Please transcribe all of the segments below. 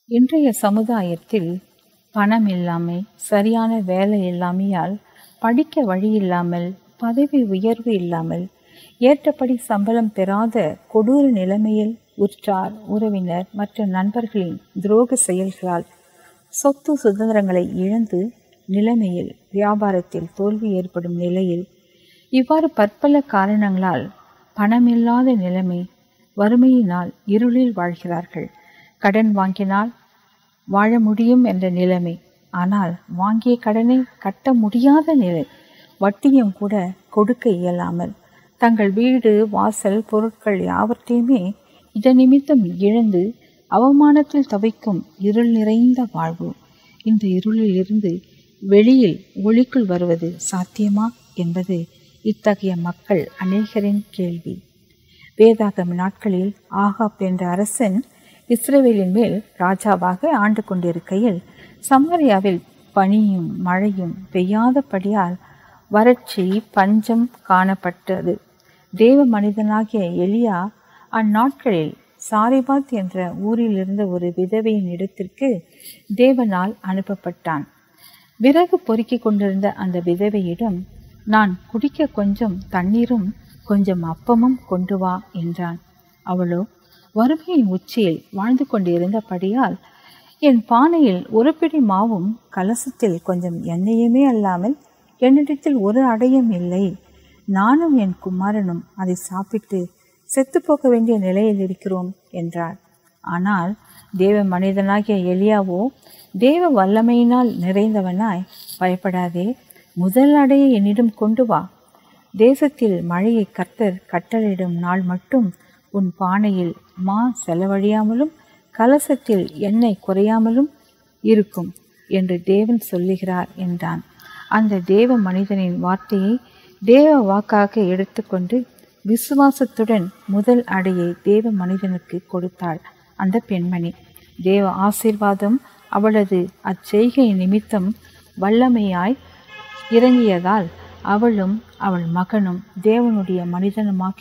இன்றைய சமுதாயத்தில் பணம் இல்லாமை சரியான வேலை இல்லாமையால் படிக்க வழி இல்லாமல் பதவி உயர்வு இல்லாமல் ஏற்றபடி சம்பளம் பெறாத கொடூர நிலைமையில் உற்றார் உறவினர் மற்றும் நண்பர்களின் துரோக செயல்களால் சொத்து சுதந்திரங்களை இழந்து நிலைமையில் வியாபாரத்தில் தோல்வி ஏற்படும் நிலையில் இவ்வாறு பற்பல காரணங்களால் பணமில்லாத நிலைமை வறுமையினால் இருளில் வாழ்கிறார்கள் கடன் வாங்கினால் வாழ முடியும் என்ற நிலைமை ஆனால் வாங்கிய கடனை கட்ட முடியாத நிலை வட்டியும் கூட கொடுக்க இயலாமல் தங்கள் வீடு வாசல் பொருட்கள் யாவற்றையுமே இதன் நிமித்தம் இழந்து அவமானத்தில் தவிக்கும் இருள் நிறைந்த வாழ்வு இந்த இருளில் இருந்து வெளியில் ஒளிக்குள் வருவது சாத்தியமா என்பது இத்தகைய மக்கள் அநேகரின் கேள்வி வேதாகம நாட்களில் ஆகாப் என்ற அரசன் இஸ்ரேவேலின் மேல் ராஜாவாக ஆண்டு கொண்டிருக்கையில் சமாரியாவில் பனியும் மழையும் பெய்யாதபடியால் வறட்சி பஞ்சம் காணப்பட்டது தேவ மனிதனாகிய எலியா அந்நாட்களில் சாரிபாத் என்ற ஊரில் இருந்த ஒரு விதவையின் இடத்திற்கு தேவனால் அனுப்பப்பட்டான் விறகு பொறுக்கிக் கொண்டிருந்த அந்த விதவையிடம் நான் குடிக்க கொஞ்சம் தண்ணீரும் கொஞ்சம் அப்பமும் கொண்டு வா என்றான் அவளோ வறுமையின் உச்சியில் வாழ்ந்து கொண்டிருந்தபடியால் என் பானையில் ஒரு பிடி மாவும் கலசத்தில் கொஞ்சம் எண்ணெயுமே அல்லாமல் என்னிடத்தில் ஒரு அடையும் இல்லை நானும் என் குமாரனும் அதை சாப்பிட்டு செத்துப்போக வேண்டிய நிலையில் இருக்கிறோம் என்றார் ஆனால் தேவ மனிதனாகிய எலியாவோ தேவ வல்லமையினால் நிறைந்தவனாய் பயப்படாதே முதல் அடையை என்னிடம் கொண்டு வா தேசத்தில் மழையை கர்த்தர் கட்டளையிடும் நாள் மட்டும் உன் பானையில் மா செலவழியாமலும் கலசத்தில் எண்ணெய் குறையாமலும் இருக்கும் என்று தேவன் சொல்லுகிறார் என்றான் அந்த தேவ மனிதனின் வார்த்தையை தேவ வாக்காக எடுத்துக்கொண்டு விசுவாசத்துடன் முதல் அடையை தேவ மனிதனுக்கு கொடுத்தாள் அந்த பெண்மணி தேவ ஆசீர்வாதம் அவளது அச்செய்கை நிமித்தம் வல்லமையாய் இறங்கியதால் அவளும் அவள் மகனும் தேவனுடைய மனிதனுமாக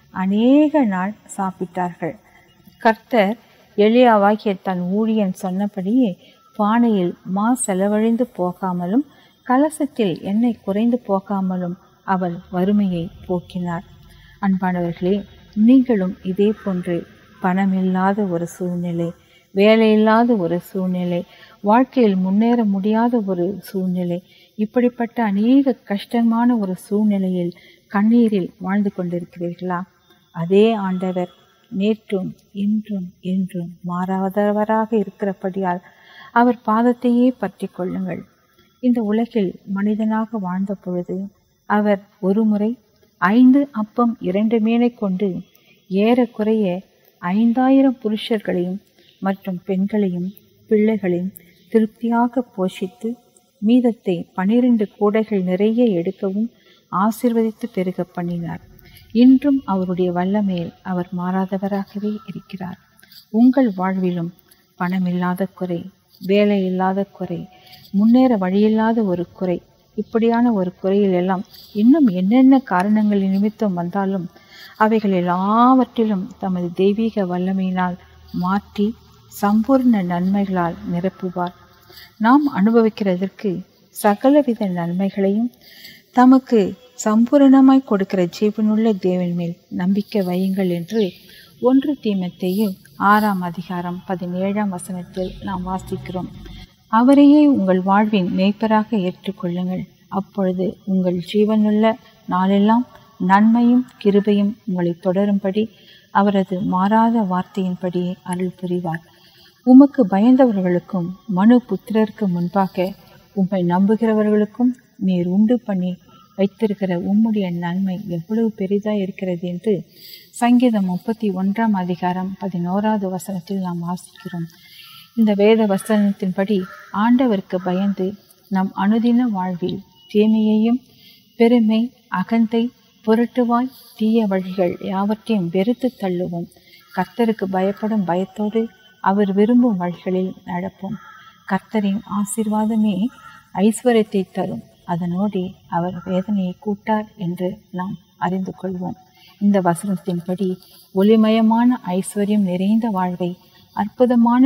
அநேக நாள் சாப்பிட்டார்கள் கர்த்தர் எளியாவாகிய தன் ஊழியன் சொன்னபடியே பானையில் மா செலவழிந்து போகாமலும் கலசத்தில் எண்ணெய் குறைந்து போகாமலும் அவள் வறுமையை போக்கினார் அன்பானவர்களே நீங்களும் இதே போன்று பணமில்லாத ஒரு சூழ்நிலை வேலையில்லாத ஒரு சூழ்நிலை வாழ்க்கையில் முன்னேற முடியாத ஒரு சூழ்நிலை இப்படிப்பட்ட அநேக கஷ்டமான ஒரு சூழ்நிலையில் கண்ணீரில் வாழ்ந்து கொண்டிருக்கிறீர்களா அதே ஆண்டவர் நேற்றும் இன்றும் என்றும் மாறாதவராக இருக்கிறபடியால் அவர் பாதத்தையே பற்றி கொள்ளுங்கள் இந்த உலகில் மனிதனாக வாழ்ந்த பொழுது அவர் ஒருமுறை ஐந்து அப்பம் இரண்டு மீனை கொண்டு ஏறக்குறைய ஐந்தாயிரம் புருஷர்களையும் மற்றும் பெண்களையும் பிள்ளைகளையும் திருப்தியாக போஷித்து மீதத்தை பனிரெண்டு கூடைகள் நிறைய எடுக்கவும் ஆசிர்வதித்து பெருக பண்ணினார் இன்றும் அவருடைய வல்லமையில் அவர் மாறாதவராகவே இருக்கிறார் உங்கள் வாழ்விலும் பணமில்லாத குறை வேலை இல்லாத குறை முன்னேற வழியில்லாத ஒரு குறை இப்படியான ஒரு குறையில் எல்லாம் இன்னும் என்னென்ன காரணங்கள் நிமித்தம் வந்தாலும் அவைகள் எல்லாவற்றிலும் தமது தெய்வீக வல்லமையினால் மாற்றி சம்பூர்ண நன்மைகளால் நிரப்புவார் நாம் அனுபவிக்கிறதற்கு சகலவித நன்மைகளையும் தமக்கு சம்பூரணமாய் கொடுக்கிற ஜீவனுள்ள தேவன் மேல் நம்பிக்கை வையுங்கள் என்று ஒன்று தீமத்தையும் ஆறாம் அதிகாரம் பதினேழாம் வசனத்தில் நாம் வாசிக்கிறோம் அவரையே உங்கள் வாழ்வின் மேய்ப்பராக ஏற்றுக்கொள்ளுங்கள் அப்பொழுது உங்கள் ஜீவனுள்ள நாளெல்லாம் நன்மையும் கிருபையும் உங்களை தொடரும்படி அவரது மாறாத வார்த்தையின்படியே அருள் புரிவார் உமக்கு பயந்தவர்களுக்கும் மனு புத்திரருக்கு முன்பாக உம்மை நம்புகிறவர்களுக்கும் நீர் உண்டு பண்ணி வைத்திருக்கிற உம்முடைய நன்மை எவ்வளவு பெரிதாக இருக்கிறது என்று சங்கீதம் முப்பத்தி ஒன்றாம் அதிகாரம் பதினோராவது வசனத்தில் நாம் வாசிக்கிறோம் இந்த வேத வசனத்தின்படி ஆண்டவருக்கு பயந்து நம் அனுதின வாழ்வில் தீமையையும் பெருமை அகந்தை புரட்டுவாய் தீய வழிகள் யாவற்றையும் வெறுத்து தள்ளுவோம் கர்த்தருக்கு பயப்படும் பயத்தோடு அவர் விரும்பும் வழிகளில் நடப்போம் கர்த்தரின் ஆசீர்வாதமே ஐஸ்வர்யத்தை தரும் அதனோடு அவர் வேதனையை கூட்டார் என்று நாம் அறிந்து கொள்வோம் இந்த வசனத்தின்படி ஒளிமயமான ஐஸ்வர்யம் நிறைந்த வாழ்வை அற்புதமான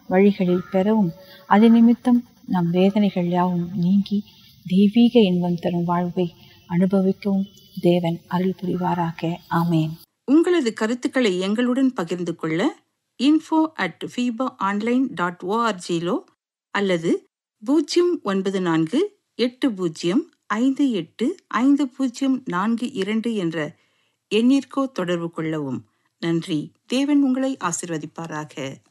வழிகளில் பெறவும் அது நிமித்தம் நம் வேதனைகள் யாவும் நீங்கி தெய்வீக இன்பம் தரும் வாழ்வை அனுபவிக்கவும் தேவன் அருள் புரிவாராக ஆமேன் உங்களது கருத்துக்களை எங்களுடன் பகிர்ந்து கொள்ள info at FIFA online dot ஓஆர்ஜிலோ அல்லது பூஜ்ஜியம் ஒன்பது நான்கு எட்டு பூஜ்ஜியம் ஐந்து எட்டு ஐந்து பூஜ்ஜியம் நான்கு இரண்டு என்ற எண்ணிற்கோ தொடர்பு கொள்ளவும் நன்றி தேவன் உங்களை ஆசிர்வதிப்பாராக